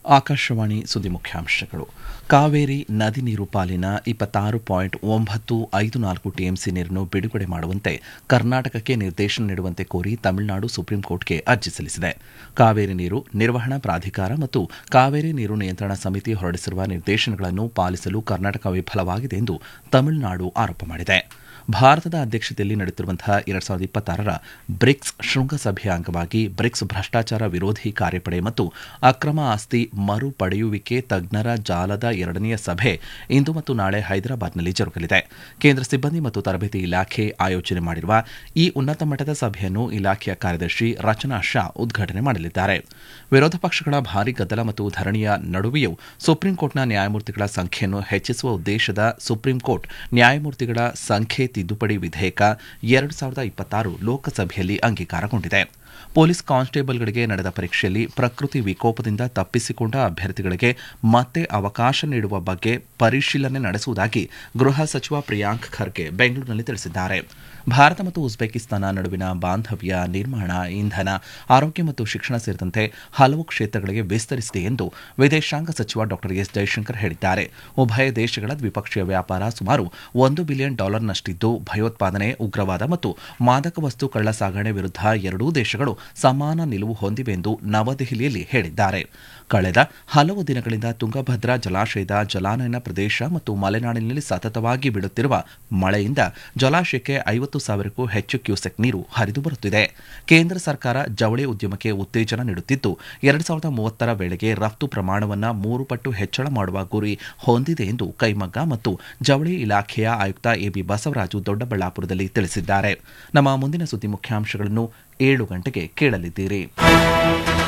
ಆಕಾಶವಾಣಿ ಸುದ್ದಿ ಮುಖ್ಯಾಂಶಗಳು ಕಾವೇರಿ ನದಿ ನೀರು ಪಾಲಿನ ಇಪ್ಪತ್ತಾರು ಪಾಯಿಂಟ್ ಒಂಬತ್ತು ಐದು ನಾಲ್ಕು ಟಿಎಂಸಿ ನೀರನ್ನು ಬಿಡುಗಡೆ ಮಾಡುವಂತೆ ಕರ್ನಾಟಕಕ್ಕೆ ನಿರ್ದೇಶನ ನೀಡುವಂತೆ ಕೋರಿ ತಮಿಳುನಾಡು ಸುಪ್ರೀಂ ಕೋರ್ಟ್ಗೆ ಅರ್ಜಿ ಸಲ್ಲಿಸಿದೆ ಕಾವೇರಿ ನೀರು ನಿರ್ವಹಣಾ ಪ್ರಾಧಿಕಾರ ಮತ್ತು ಕಾವೇರಿ ನೀರು ನಿಯಂತ್ರಣ ಸಮಿತಿ ಹೊರಡಿಸಿರುವ ನಿರ್ದೇಶನಗಳನ್ನು ಪಾಲಿಸಲು ಕರ್ನಾಟಕ ವಿಫಲವಾಗಿದೆ ಎಂದು ತಮಿಳುನಾಡು ಆರೋಪ ಮಾಡಿದೆ ಭಾರತದ ಅಧ್ಯಕ್ಷತೆಯಲ್ಲಿ ನಡೆಯುತ್ತಿರುವಂತಹ ಎರಡ್ ಸಾವಿರದ ಇಪ್ಪತ್ತಾರರ ಬ್ರಿಕ್ಸ್ ಶೃಂಗಸಭೆಯ ಅಂಗವಾಗಿ ಬ್ರಿಕ್ಸ್ ಭ್ರಷ್ಟಾಚಾರ ವಿರೋಧಿ ಕಾರ್ಯಪಡೆ ಮತ್ತು ಅಕ್ರಮ ಆಸ್ತಿ ಮರು ಪಡೆಯುವಿಕೆ ತಜ್ಞರ ಜಾಲದ ಎರಡನೆಯ ಸಭೆ ಇಂದು ಮತ್ತು ನಾಳೆ ಹೈದರಾಬಾದ್ನಲ್ಲಿ ಜರುಗಲಿದೆ ಕೇಂದ್ರ ಸಿಬ್ಬಂದಿ ಮತ್ತು ತರಬೇತಿ ಇಲಾಖೆ ಆಯೋಜನೆ ಮಾಡಿರುವ ಈ ಉನ್ನತ ಮಟ್ಟದ ಸಭೆಯನ್ನು ಇಲಾಖೆಯ ಕಾರ್ಯದರ್ಶಿ ರಚನಾ ಶಾ ಉದ್ಘಾಟನೆ ಮಾಡಲಿದ್ದಾರೆ ವಿರೋಧ ಪಕ್ಷಗಳ ಭಾರಿ ಗದ್ದಲ ಮತ್ತು ಧರಣಿಯ ನಡುವೆಯೂ ಸುಪ್ರೀಂ ಕೋರ್ಟ್ನ ನ್ಯಾಯಮೂರ್ತಿಗಳ ಸಂಖ್ಯೆಯನ್ನು ಹೆಚ್ಚಿಸುವ ಉದ್ದೇಶದ ಸುಪ್ರೀಂ ಕೋರ್ಟ್ ನ್ಯಾಯಮೂರ್ತಿಗಳ ಸಂಖ್ಯೆ ತಿದ್ದುಪಡಿ ವಿಧೇಯಕ ಎರಡು ಸಾವಿರದ ಇಪ್ಪತ್ತಾರು ಲೋಕಸಭೆಯಲ್ಲಿ ಅಂಗೀಕಾರಗೊಂಡಿದೆ ಪೊಲೀಸ್ ಕಾನ್ಸ್ಟೇಬಲ್ಗಳಿಗೆ ನಡೆದ ಪರೀಕ್ಷೆಯಲ್ಲಿ ಪ್ರಕೃತಿ ವಿಕೋಪದಿಂದ ತಪ್ಪಿಸಿಕೊಂಡ ಅಭ್ಯರ್ಥಿಗಳಿಗೆ ಮತ್ತೆ ಅವಕಾಶ ನೀಡುವ ಬಗ್ಗೆ ಪರಿಶೀಲನೆ ನಡೆಸುವುದಾಗಿ ಗೃಹ ಸಚಿವ ಪ್ರಿಯಾಂಕ್ ಖರ್ಗೆ ಬೆಂಗಳೂರಿನಲ್ಲಿ ತಿಳಿಸಿದ್ದಾರೆ ಭಾರತ ಮತ್ತು ಉಜ್ಬೇಕಿಸ್ತಾನ ನಡುವಿನ ಬಾಂಧವ್ಯ ನಿರ್ಮಾಣ ಇಂಧನ ಆರೋಗ್ಯ ಮತ್ತು ಶಿಕ್ಷಣ ಸೇರಿದಂತೆ ಹಲವು ಕ್ಷೇತ್ರಗಳಿಗೆ ವಿಸ್ತರಿಸಿದೆ ಎಂದು ವಿದೇಶಾಂಗ ಸಚಿವ ಡಾ ಎಸ್ ಜೈಶಂಕರ್ ಹೇಳಿದ್ದಾರೆ ಉಭಯ ದೇಶಗಳ ದ್ವಿಪಕ್ಷೀಯ ವ್ಯಾಪಾರ ಸುಮಾರು ಒಂದು ಬಿಲಿಯನ್ ಡಾಲರ್ನಷ್ಟಿದ್ದು ಭಯೋತ್ಪಾದನೆ ಉಗ್ರವಾದ ಮತ್ತು ಮಾದಕ ವಸ್ತು ಕಳ್ಳ ಸಾಗಣೆ ವಿರುದ್ಧ ಎರಡೂ ದೇಶಗಳು ಸಮಾನ ನಿಲುವು ಹೊಂದಿವೆ ಎಂದು ನವದೆಹಲಿಯಲ್ಲಿ ಹೇಳಿದ್ದಾರೆ ಕಳೆದ ಹಲವು ದಿನಗಳಿಂದ ತುಂಗಭದ್ರಾ ಜಲಾಶಯದ ಜಲಾನಯನ ಪ್ರದೇಶ ಮತ್ತು ಮಲೆನಾಡಿನಲ್ಲಿ ಸತತವಾಗಿ ಬೀಳುತ್ತಿರುವ ಮಳೆಯಿಂದ ಜಲಾಶಯಕ್ಕೆ ಐವತ್ತು ಸಾವಿರಕ್ಕೂ ಹೆಚ್ಚು ಕ್ಯೂಸೆಕ್ ನೀರು ಹರಿದು ಬರುತ್ತಿದೆ ಕೇಂದ್ರ ಸರ್ಕಾರ ಜವಳಿ ಉದ್ಯಮಕ್ಕೆ ಉತ್ತೇಜನ ನೀಡುತ್ತಿದ್ದು ಎರಡು ಸಾವಿರದ ಮೂವತ್ತರ ವೇಳೆಗೆ ರಫ್ತು ಪ್ರಮಾಣವನ್ನು ಮೂರು ಪಟ್ಟು ಹೆಚ್ಚಳ ಮಾಡುವ ಗುರಿ ಹೊಂದಿದೆ ಎಂದು ಕೈಮಗ್ಗ ಮತ್ತು ಜವಳಿ ಇಲಾಖೆಯ ಆಯುಕ್ತ ಎಬಿ ಬಸವರಾಜು ದೊಡ್ಡಬಳ್ಳಾಪುರದಲ್ಲಿ ತಿಳಿಸಿದ್ದಾರೆ ನಮ್ಮ ಮುಂದಿನ ಸುದ್ದಿ ಮುಖ್ಯಾಂಶಗಳನ್ನು ಏಳು ಗಂಟೆಗೆ ಕೇಳಲಿದ್ದೀರಿ